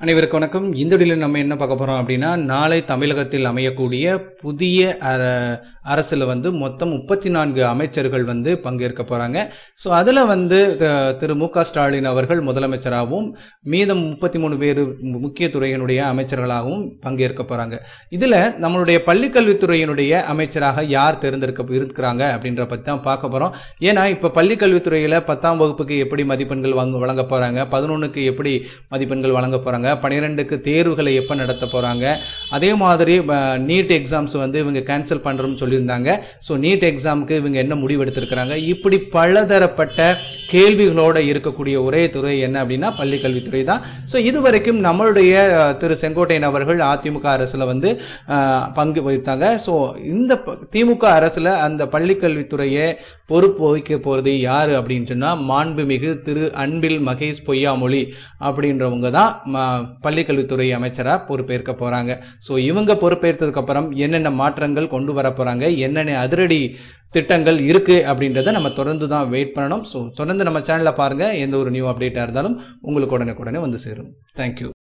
அனைவருக்கும் வணக்கம் இந்த வீடியோவில் நம்ம என்ன பார்க்க போகிறோம் அப்படின்னா நாளை தமிழகத்தில் அமையக்கூடிய புதிய அர- அரசுல வந்து மொத்தம் முப்பத்தி நான்கு அமைச்சர்கள் வந்து பங்கேற்க போகிறாங்க ஸோ அதில் வந்து த- திரு மு க ஸ்டாலின் அவர்கள் முதலமைச்சராகவும் மீதம் முப்பத்தி மூணு பேர் முக்கிய துறையினுடைய அமைச்சர்களாகவும் பங்கேற்க போகிறாங்க இதில் நம்மளுடைய பள்ளிக்கல்வித்துறையினுடைய அமைச்சராக யார் தேர்ந்தெடுக்க இருக்கிறாங்க அப்படின்ற பற்றி தான் பார்க்க போகிறோம் ஏன்னா இப்போ பள்ளிக்கல்வித்துறையில் பத்தாம் வகுப்புக்கு எப்படி மதிப்பெண்கள் வாங்க வழங்க போகிறாங்க பதினொன்றுக்கு எப்படி மதிப்பெண்கள் வழங்க போகிறாங்க பன்னிரெண்டுக்கு தேர்வுகளை எப்போ நடத்த போகிறாங்க அதே மாதிரி நீட் எக்ஸாம்ஸ் வந்து இவங்க கேன்சல் பண்ணுறோம்னு சொல்லியிருந்தாங்க ஸோ நீட் எக்ஸாமுக்கு இவங்க என்ன முடிவு எடுத்திருக்கிறாங்க இப்படி பலதரப்பட்ட கேள்விகளோட இருக்கக்கூடிய ஒரே துறை என்ன அப்படின்னா பள்ளிக்கல்வித்துறை தான் ஸோ இதுவரைக்கும் நம்மளுடைய அஹ், திரு செங்கோட்டையன் அவர்கள் அதிமுக அரசில் வந்து அஹ், பங்கு வகித்தாங்க ஸோ இந்த ப- திமுக அரசில் அந்த பள்ளிக்கல்வித்துறையை பொறுப்பு வகிக்க போகிறது யார் அப்படின்னு சொன்னால் மாண்புமிகு திரு அன்பில் மகேஷ் பொய்யாமொழி அப்படின்றவங்க தான் ம- பள்ளிக்கல்வித்துறை அமைச்சராக பொறுப்பேற்க போகிறாங்க ஸோ இவங்க பொறுப்பேற்றதுக்கு அப்புறம் என்னென்ன மாற்றங்கள் கொண்டு வர போகிறாங்க என்னென்ன அதிரடி திட்டங்கள் இருக்கு அப்படின்றத நம்ம தொடர்ந்து தான் வெயிட் பண்ணணும் ஸோ தொடர்ந்து நம்ம சேனலை பாருங்க எந்த ஒரு நியூ அப்டேட்டாக இருந்தாலும் உங்களுக்கு உடனே உடனே வந்து சேரும் தேங்க்யூ